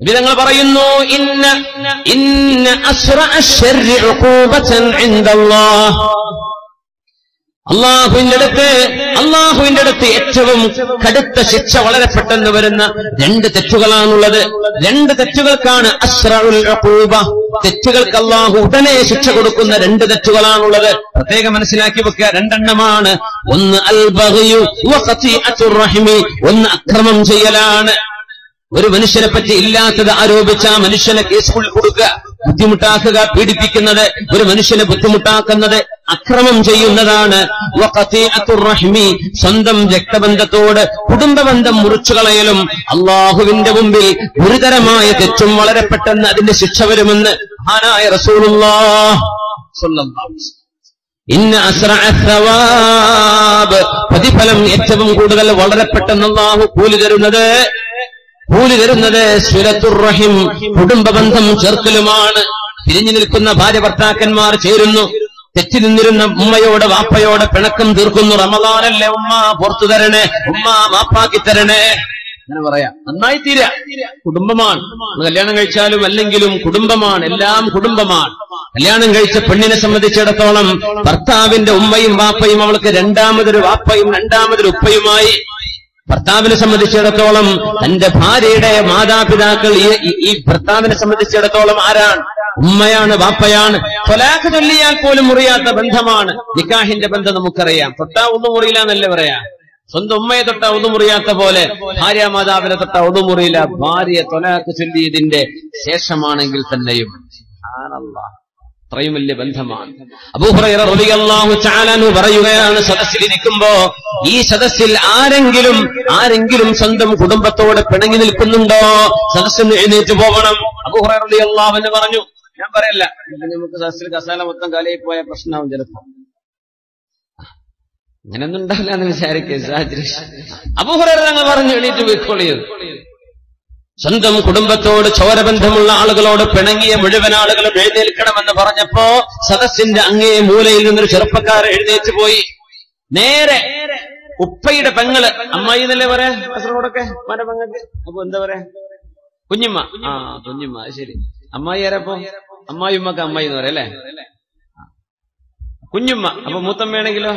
വിധങ്ങൾ പറയുന്നു ഇന്ന ഇന്ന അസ്റഅ അശ്ശർരി ഉഖൂബതൻ ഇൻദല്ലാഹ് അള്ളാഹുവിന്റെ അടുത്ത് അള്ളാഹുവിന്റെ അടുത്ത് ഏറ്റവും കടുത്ത ശിക്ഷ വളരെ പെട്ടെന്ന് വരുന്ന രണ്ട് തെറ്റുകളാണുള്ളത് രണ്ട് തെറ്റുകൾക്കാണ് അസ്റഉൽ ഉഖൂബ തെറ്റുകൾക്ക് അള്ളാഹു ഉടനെ ശിക്ഷ കൊടുക്കുന്ന രണ്ട് തെറ്റുകളാണുള്ളത് പ്രത്യേകം മനസ്സിലാക്കി വെക്കുക രണ്ടെണ്ണമാണ് ഒന്ന് അൽ ബഗ്യു വ ഖതീഅത്തുർ റഹിമി ഒന്ന് അക്രമം ചെയ്യലാണ് ഒരു മനുഷ്യനെ പറ്റി ഇല്ലാത്തത് ആരോപിച്ച ആ മനുഷ്യനെ കേസുകൾ കൊടുക്കുക ബുദ്ധിമുട്ടാക്കുക പീഡിപ്പിക്കുന്നത് ഒരു മനുഷ്യനെ ബുദ്ധിമുട്ടാക്കുന്നത് അക്രമം ചെയ്യുന്നതാണ് വഖതീഅത്തുർ റഹ്മി സ്വന്തം രക്തബന്ധത്തോട് കുടുംബബന്ധം മുറിച്ചു കളയലും അള്ളാഹുവിന്റെ മുമ്പിൽ ഗുരുതരമായ തെറ്റും വളരെ പെട്ടെന്ന് അതിന്റെ ശിക്ഷ വരുമെന്ന് മഹാനായ റസൂലുള്ളാഹ് സ്വല്ലല്ലാഹു അലൈഹി വസല്ലം. ഇന്ന അസ്റഅ സവാബ് പ്രതിഫലം ഏറ്റവും കൂടുതൽ വളരെ പെട്ടെന്ന് അള്ളാഹു കൂലി തരുന്നത് കൂലി തരുന്നത് സുലത്തുർ റഹിം കുടുംബബന്ധം ചേർക്കലുമാണ് പിരിഞ്ഞു നിൽക്കുന്ന ഭാര്യ ഭർത്താക്കന്മാർ ചേരുന്നു തെറ്റി നിന്നിരുന്ന ഉമ്മയോട് വാപ്പയോട് പിണക്കം തീർക്കുന്നു റമദാനല്ലേ ഉമ്മ പുറത്തു തരണേ ഉമ്മ മാപ്പാക്കി തരണേ അങ്ങനെ പറയാം നന്നായി തീരാ കുടുംബമാണ് നമ്മൾ കല്യാണം കഴിച്ചാലും അല്ലെങ്കിലും കുടുംബമാണ് എല്ലാം കുടുംബമാണ് കല്യാണം കഴിച്ച പെണ്ണിനെ സംബന്ധിച്ചിടത്തോളം ഭർത്താവിന്റെ ഉമ്മയും വാപ്പയും അവൾക്ക് രണ്ടാമതൊരു വാപ്പയും രണ്ടാമതൊരു ഉപ്പയുമായി ഭർത്താവിനെ സംബന്ധിച്ചിടത്തോളം തന്റെ ഭാര്യയുടെ മാതാപിതാക്കൾ ഈ- ഈ- ഈ ഭർത്താവിനെ സംബന്ധിച്ചിടത്തോളം ആരാണ് ഉമ്മയാണ് വാപ്പയാണ് തൊലാഖ് ചൊല്ലിയാൽ പോലും മുറിയാത്ത ബന്ധമാണ് നിക്കാഹിന്റെ ബന്ധം നമുക്കറിയാം തൊട്ടാ ഒന്നും മുറിയില്ല എന്നല്ലേ പറയാ സ്വന്തം ഉമ്മയെ തൊട്ടാ ഒന്നും മുറിയാത്ത പോലെ ഭാര്യ മാതാവിനെ തൊട്ടാ ഒന്നും മുറിയില്ല ഭാര്യ തൊലാഖ് ചൊല്ലിയതിന്റെ ശേഷമാണെങ്കിൽ തന്നെയും സുബ്ഹാനല്ലാഹ്. അത്രയും വലിയ ബന്ധമാണ് അബൂഹുറൈറ റളിയല്ലാഹു തആല അൻഹു പറയുകയാണ് സദസ്സിൽ ഇരിക്കുമ്പോ ഈ സദസ്സിൽ ആരെങ്കിലും ആരെങ്കിലും സ്വന്തം കുടുംബത്തോട് പിണങ്ങി നിൽക്കുന്നുണ്ടോ സദസ്സിന് എഴുന്നേറ്റ് പോകണം അബൂഹുറൈറ റളിയല്ലാഹു അൻഹു പറഞ്ഞു ഞാൻ പറയല്ല ഇല്ലെങ്കിൽ നമുക്ക് സദസ്സിൽ കസാല മൊത്തം കാലയിൽ പോയ പ്രശ്നമാവും ചിലപ്പോ അങ്ങനെയൊന്നും ഉണ്ടാവില്ല എന്ന് വിചാരിക്കുക അബൂഹുറൈറ ഞങ്ങൾ പറഞ്ഞു എണീറ്റ് പോയിക്കോളിയത് സ്വന്തം കുടുംബത്തോട് ചോരബന്ധമുള്ള ആളുകളോട് പിണങ്ങിയ മുഴുവൻ ആളുകളും എഴുന്നേൽക്കണമെന്ന് പറഞ്ഞപ്പോ സദസ്സിന്റെ അങ്ങേ മൂലയിൽ നിന്നൊരു ചെറുപ്പക്കാരൻ എഴുന്നേറ്റ് പോയി നേരെ ഉപ്പയുടെ പെങ്ങള് അമ്മായി എന്നല്ലേ പറയാ കാസർഗോഡൊക്കെ ഉപ്പാന്റെ പെങ്ങൾക്ക് അപ്പൊ എന്താ പറയാ കുഞ്ഞുമ്മ ആ കുഞ്ഞുമ്മ അത് ശരി അമ്മായി ആരപ്പോ അമ്മായി ഉമ്മക്ക് അമ്മായി എന്ന് പറയാം അല്ലേ കുഞ്ഞുമ്മ അപ്പൊ മൂത്തമ്മയാണെങ്കിലോ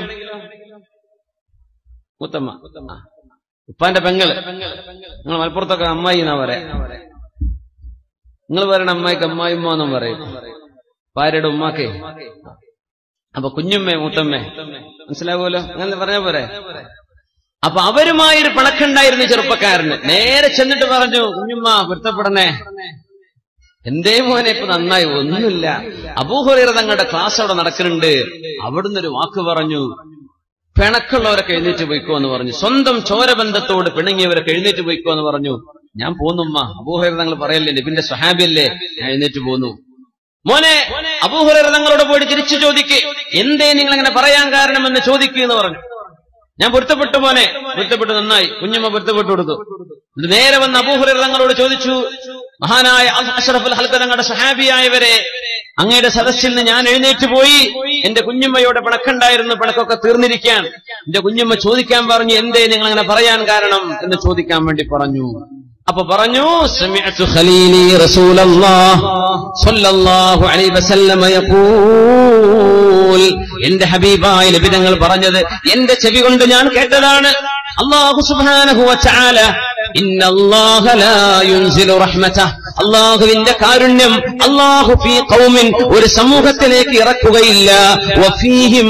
മൂത്തമ്മ ആ. ഉപ്പാന്റെ പെങ്ങള് നിങ്ങൾ മലപ്പുറത്തൊക്കെ അമ്മായി എന്നാ പറയാ നിങ്ങൾ പറയണ അമ്മായിക്ക് അമ്മായി ഉമ്മ എന്നും പറയും ഭാര്യയുടെ ഉമ്മാക്കേ അപ്പൊ കുഞ്ഞുമ്മേ മൂത്തമ്മേ മനസ്സിലാവുമല്ലോ അങ്ങനെ പറഞ്ഞ പോരെ അപ്പൊ അവരുമായൊരു പിണക്കുണ്ടായിരുന്നു ഈ ചെറുപ്പക്കാരന് നേരെ ചെന്നിട്ട് പറഞ്ഞു കുഞ്ഞുമ്മ പൊരുത്തപ്പെടണേ എന്തേ മോനെ ഇപ്പൊ നന്നായി ഒന്നുമില്ല അബൂഹുറൈറ തങ്ങളുടെ ക്ലാസ് അവിടെ നടക്കുന്നുണ്ട് അവിടുന്ന് ഒരു വാക്ക് പറഞ്ഞു പിണക്കുള്ളവരൊക്കെ എഴുന്നേറ്റ് പോയിക്കോ എന്ന് പറഞ്ഞു സ്വന്തം ചോരബന്ധത്തോട് പിണങ്ങിയവരൊക്കെ എഴുന്നേറ്റ് പോയിക്കോ എന്ന് പറഞ്ഞു ഞാൻ പോന്നുമ്മ അബൂഹുറൈറ തങ്ങൾ പറയല്ലേ നബിന്റെ സ്വഹാബിയല്ലേ ഞാൻ എഴുന്നേറ്റ് പോന്നു മോനെ അബൂഹുറൈറ തങ്ങളോട് പോയിട്ട് തിരിച്ചു ചോദിക്ക് എന്തേ നിങ്ങൾ അങ്ങനെ പറയാൻ കാരണമെന്ന് ചോദിക്കുക എന്ന് പറഞ്ഞു ഞാൻ പൊരുത്തപ്പെട്ടു മോനെ പൊരുത്തപ്പെട്ടു നന്നായി കുഞ്ഞമ്മ പൊരുത്തപ്പെട്ടു കൊടുത്തു എന്നിട്ട് നേരെ വന്ന് അബൂഹുറൈറ തങ്ങളോട് ചോദിച്ചു മഹാനായ അഷ്റഫുൽ ഹൽക്ക തങ്ങളുടെ സഹാബിയായവരെ അങ്ങയുടെ സദസ്സിൽ നിന്ന് ഞാൻ എഴുന്നേറ്റ് പോയി എന്റെ കുഞ്ഞുമ്മയോടെ പിണക്കുണ്ടായിരുന്നു പിണക്കൊക്കെ തീർന്നിരിക്കാൻ എന്റെ കുഞ്ഞുമ്മ ചോദിക്കാൻ പറഞ്ഞു എന്തേ നിങ്ങൾ അങ്ങനെ പറയാൻ കാരണം എന്ന് ചോദിക്കാൻ വേണ്ടി പറഞ്ഞു അപ്പൊ പറഞ്ഞു സമിഅതു ഖലീലി റസൂലല്ലാഹ് സ്വല്ലല്ലാഹു അലൈഹി വസല്ലമ യഖൂൽ എന്റെ ഹബീബായ നബി തങ്ങൾ പറഞ്ഞത് എന്റെ ചെവി കൊണ്ട് ഞാൻ കേട്ടതാണ് അല്ലാഹു സുബ്ഹാനഹു വതആല ഇന്നല്ലാഹ ലാ യുൻസിലു റഹ്മതഹ അള്ളാഹുവിന്റെ കാരുണ്യം അള്ളാഹു ഫീ ഖൗമിൻ ഒരു സമൂഹത്തിലേക്ക് ഇറക്കുകയില്ല വഫീഹിം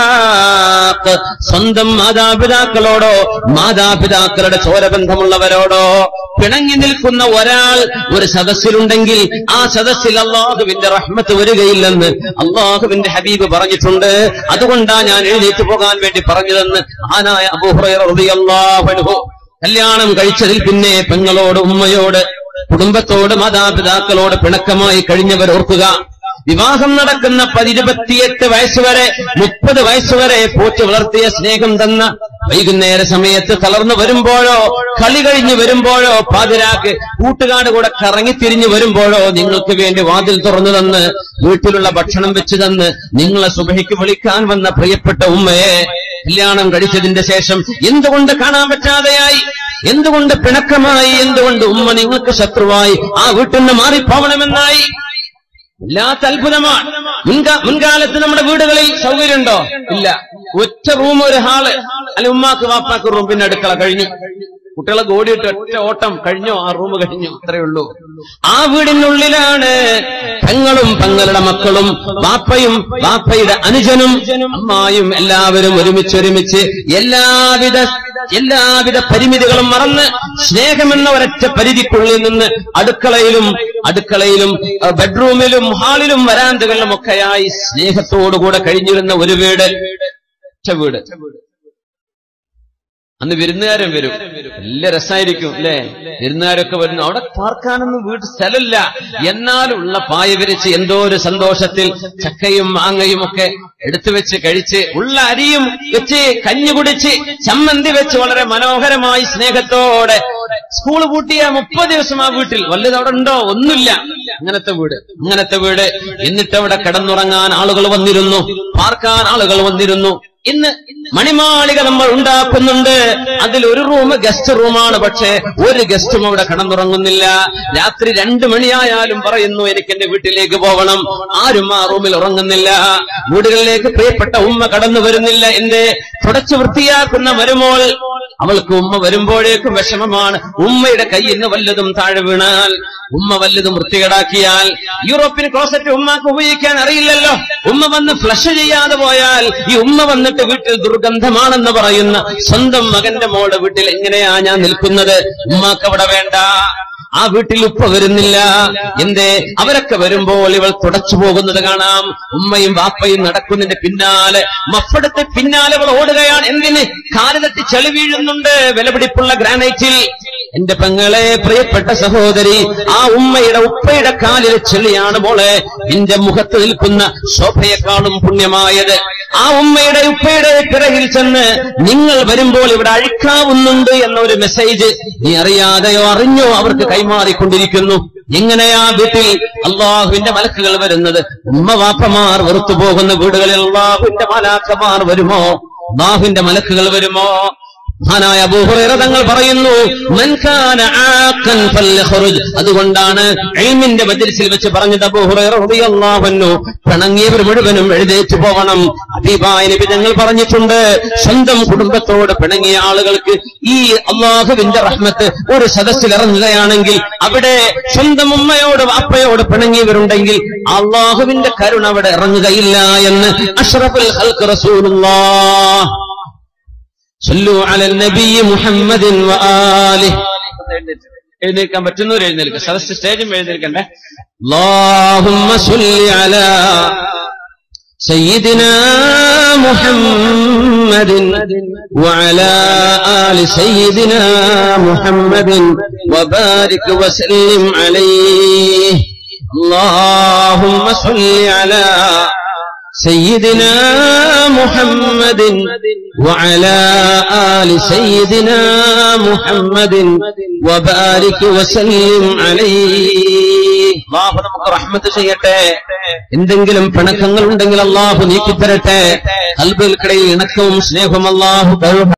ആഖ് സ്വന്തം മാതാപിതാക്കളോടോ മാതാപിതാക്കളുടെ ചോരബന്ധമുള്ളവരോടോ പിണങ്ങി നിൽക്കുന്ന ഒരാൾ ഒരു സദസ്സിലുണ്ടെങ്കിൽ ആ സദസ്സിൽ അള്ളാഹുവിന്റെ റഹ്മത്ത് വരികയില്ലെന്ന് അള്ളാഹുവിന്റെ ഹബീബ് പറഞ്ഞിട്ടുണ്ട് അതുകൊണ്ടാ ഞാൻ എഴുന്നേറ്റ് പോകാൻ വേണ്ടി പറഞ്ഞതെന്ന് ആനായ അബൂഹുറൈറിയാഹു കല്യാണം കഴിച്ചതിൽ പിന്നെ പെങ്ങളോട് ഉമ്മയോട് കുടുംബത്തോട് മാതാപിതാക്കളോട് പിണക്കമായി കഴിഞ്ഞവർ ഓർക്കുക വിവാഹം നടക്കുന്ന പതിരുപത്തിയെട്ട് വയസ്സുവരെ മുപ്പത് വയസ്സുവരെ പോറ്റ് വളർത്തിയ സ്നേഹം തന്ന വൈകുന്നേര സമയത്ത് തളർന്നു വരുമ്പോഴോ കളി കഴിഞ്ഞു വരുമ്പോഴോ പാതിരാക്ക് കൂട്ടുകാട് കൂടെ കറങ്ങിത്തിരിഞ്ഞു വരുമ്പോഴോ നിങ്ങൾക്ക് വേണ്ടി വാതിൽ തുറന്നു തന്ന് വീട്ടിലുള്ള ഭക്ഷണം വെച്ച് തന്ന് നിങ്ങളെ സുബഹിക്ക് വിളിക്കാൻ വന്ന പ്രിയപ്പെട്ട ഉമ്മയെ കല്യാണം കഴിച്ചതിന്റെ ശേഷം എന്തുകൊണ്ട് കാണാൻ പറ്റാതെയായി എന്തുകൊണ്ട് പിണക്കമായി എന്തുകൊണ്ട് ഉമ്മ നിങ്ങൾക്ക് ശത്രുവായി ആ വീട്ടിൽ നിന്ന് മാറിപ്പോവണമെന്നായി വല്ലാത്ത അത്ഭുതമാണ് മുൻകാ മുൻകാലത്ത് നമ്മുടെ വീടുകളിൽ സൗകര്യമുണ്ടോ ഇല്ല ഒറ്റ റൂം ഒരു ഹാള് അല്ലെ ഉമ്മാക്ക് വാപ്പാക്ക് റൂം പിന്നെ അടുക്കള കഴിഞ്ഞു കുട്ടികളെ ഓടിയിട്ട് ഒറ്റ ഓട്ടം കഴിഞ്ഞോ ആ റൂം കഴിഞ്ഞു അത്രയേ ഉള്ളൂ ആ വീടിനുള്ളിലാണ് പെങ്ങളും പെങ്ങളുടെ മക്കളും വാപ്പയും വാപ്പയുടെ അനുജനും അമ്മായും എല്ലാവരും ഒരുമിച്ച് ഒരുമിച്ച് എല്ലാവിധ എല്ലാവിധ പരിമിതികളും മറന്ന് സ്നേഹമെന്ന ഒരൊറ്റ പരിധിക്കുള്ളിൽ നിന്ന് അടുക്കളയിലും അടുക്കളയിലും അഹ് ബെഡ്റൂമിലും ഹാളിലും വരാന്തകളിലും ഒക്കെയായി സ്നേഹത്തോടുകൂടെ കഴിഞ്ഞിരുന്ന ഒരു വീട് ഒറ്റ വീട് അന്ന് വിരുന്നുകാരൻ വരും നല്ല രസമായിരിക്കും അല്ലേ വിരുന്നുകാരൊക്കെ വരുന്നു അവിടെ പാർക്കാനൊന്നും വീട്ടിൽ സ്ഥലമില്ല എന്നാലുള്ള പായ വിരിച്ച് എന്തോ ഒരു സന്തോഷത്തിൽ ചക്കയും മാങ്ങയും ഒക്കെ എടുത്തു വെച്ച് കഴിച്ച് ഉള്ള അരിയും വെച്ച് കഞ്ഞി കുടിച്ച് ചമ്മന്തി വെച്ച് വളരെ മനോഹരമായി സ്നേഹത്തോടെ സ്കൂൾ പൂട്ടിയ മുപ്പത് ദിവസം ആ വീട്ടിൽ വല്ലത് അവിടെ ഉണ്ടോ ഒന്നുമില്ല അങ്ങനത്തെ വീട് അങ്ങനത്തെ വീട് എന്നിട്ട് അവിടെ കിടന്നുറങ്ങാൻ ആളുകൾ വന്നിരുന്നു പാർക്കാൻ ആളുകൾ വന്നിരുന്നു ഇന്ന് മണിമാളിക നമ്മൾ ഉണ്ടാക്കുന്നുണ്ട് അതിൽ ഒരു റൂം ഗസ്റ്റ് റൂമാണ് പക്ഷേ ഒരു ഗസ്റ്റും അവിടെ കടന്നുറങ്ങുന്നില്ല രാത്രി രണ്ടു മണിയായാലും പറയുന്നു എനിക്ക് എന്റെ വീട്ടിലേക്ക് പോകണം ആരും ആ റൂമിൽ ഉറങ്ങുന്നില്ല വീടുകളിലേക്ക് പ്രിയപ്പെട്ട ഉമ്മ കടന്നു വരുന്നില്ല എന്റെ തുടച്ചു വൃത്തിയാക്കുന്ന മരുമോൾ അവൾക്ക് ഉമ്മ വരുമ്പോഴേക്കും വിഷമമാണ് ഉമ്മയുടെ കയ്യിൽ നിന്ന് വല്ലതും താഴെ വീണാൽ ഉമ്മ വല്ലതും വൃത്തികേടാക്കിയാൽ യൂറോപ്യൻ ക്ലോസറ്റ് ഉമ്മക്ക് ഉപയോഗിക്കാൻ അറിയില്ലല്ലോ ഉമ്മ വന്ന് ഫ്ലഷ് ചെയ്യാതെ പോയാൽ ഈ ഉമ്മ വന്നിട്ട് വീട്ടിൽ ദുർഗന്ധമാണെന്ന് പറയുന്ന സ്വന്തം മകന്റെ മോളുടെ വീട്ടിൽ എങ്ങനെയാ ഞാൻ നിൽക്കുന്നത് ഉമ്മാക്ക് അവിടെ വേണ്ട ആ വീട്ടിൽ ഉപ്പ വരുന്നില്ല എന്തേ അവരൊക്കെ വരുമ്പോൾ ഇവൾ തുടച്ചു പോകുന്നത് കാണാം ഉമ്മയും വാപ്പയും നടക്കുന്നതിന്റെ പിന്നാലെ മഫടത്തെ പിന്നാലെ അവൾ ഓടുകയാണ് എന്തിന് കാല് തട്ടി ചെളി വീഴുന്നുണ്ട് വിലപിടിപ്പുള്ള ഗ്രാനൈറ്റിൽ എന്റെ പെങ്ങളെ പ്രിയപ്പെട്ട സഹോദരി ആ ഉമ്മയുടെ ഉപ്പയുടെ കാലിലെ ചെളിയാണ് മോളെ നിന്റെ മുഖത്ത് നിൽക്കുന്ന ശോഭയെക്കാളും പുണ്യമായത് ആ ഉമ്മയുടെ ഉപ്പയുടെ പിറകിൽ ചെന്ന് നിങ്ങൾ വരുമ്പോൾ ഇവിടെ അഴിക്കാവുന്നുണ്ട് എന്ന ഒരു മെസ്സേജ് നീ അറിയാതെയോ അറിഞ്ഞോ അവർക്ക് കൈമാറിക്കൊണ്ടിരിക്കുന്നു എങ്ങനെയാ വീട്ടിൽ അള്ളാഹുവിന്റെ മലക്കുകൾ വരുന്നത് ഉമ്മ വാപ്പമാർ വെറുത്തു പോകുന്ന വീടുകളിൽ അള്ളാഹുവിന്റെ മലാക്കമാർ വരുമോ അള്ളാഹുവിന്റെ മലക്കുകൾ വരുമോ മഹാനായ അബൂഹുറൈറ തങ്ങൾ പറയുന്നു മൻ കാന ആഖൻ ഫൽയഖ്റുജ് അതുകൊണ്ടാണ് ഇൽമിന്റെ മജ്ലിസിൽ വെച്ച് പറഞ്ഞത് അബൂഹുറൈറ റളിയല്ലാഹു അൻഹു പിണങ്ങിയവർ മുഴുവനും എഴുന്നേറ്റ് പോകണം ഹബീബായ നബി തങ്ങൾ പറഞ്ഞിട്ടുണ്ട് സ്വന്തം കുടുംബത്തോട് പിണങ്ങിയ ആളുകൾക്ക് ഈ അള്ളാഹുവിന്റെ റഹ്മത്ത് ഒരു സദസ്സിൽ ഇറങ്ങുകയാണെങ്കിൽ അവിടെ സ്വന്തം ഉമ്മയോട് വാപ്പയോട് പിണങ്ങിയവരുണ്ടെങ്കിൽ അള്ളാഹുവിന്റെ കരുണ അവിടെ ഇറങ്ങുകയില്ല എന്ന് അഷ്റഫുൽ ഹൽക്ക് റസൂലുള്ളാഹ് صلوا على النبي محمد وآله എഴുന്നേൽക്കാൻ പറ്റുന്നവർ എഴുന്നേൽക്കുക സദസ് സ്റ്റേജും എഴുന്നേൽക്കണ്ടേ اللهم صل على سيدنا محمد وعلى آل سيدنا محمد وبارك وسلم عليه اللهم صل على سيدنا محمد وعلى آل سيدنا محمد وبارك وسلم عليه അള്ളാഹു നമുക്ക് റഹ്മത്ത് ചെയ്യട്ടെ എന്തെങ്കിലും പിണക്കങ്ങൾ ഉണ്ടെങ്കിൽ അള്ളാഹു നീക്കിത്തരട്ടെ കൽബിൽക്കിടയിൽ ഇണക്കവും സ്നേഹവും അള്ളാഹു